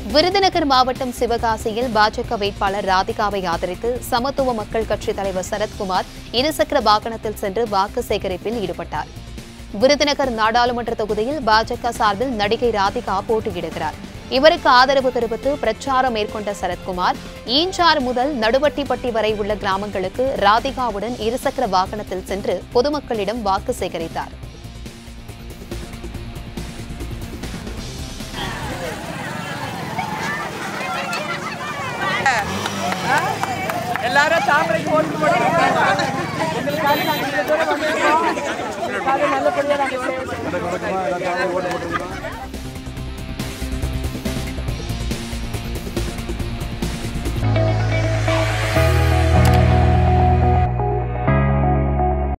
விருதுநகர் மாவட்டம் சிவகாசியில் பாஜக வேட்பாளர் ராதிகாவை ஆதரித்து சமத்துவ மக்கள் கட்சித் தலைவர் சரத்குமார் இருசக்கர வாகனத்தில் சென்று வாக்கு சேகரிப்பில் ஈடுபட்டார் விருதுநகர் நாடாளுமன்ற தொகுதியில் பாஜக சார்பில் நடிகை ராதிகா போட்டியிடுகிறார் இவருக்கு ஆதரவு தெரிவித்து பிரச்சாரம் மேற்கொண்ட சரத்குமார் ஈஞ்சார் முதல் நடுவட்டிப்பட்டி வரை உள்ள கிராமங்களுக்கு ராதிகாவுடன் இருசக்கர வாகனத்தில் சென்று பொதுமக்களிடம் வாக்கு சேகரித்தார் எல்லாரும் தாமரைக்கு ஓட்டு போட்டு எங்களுக்காக நாங்கள் இவ்வளவு தூரம் வந்திருக்கோம் எங்களுக்காக நல்லபடியாக நாங்கள் சேவை செய்யணும்.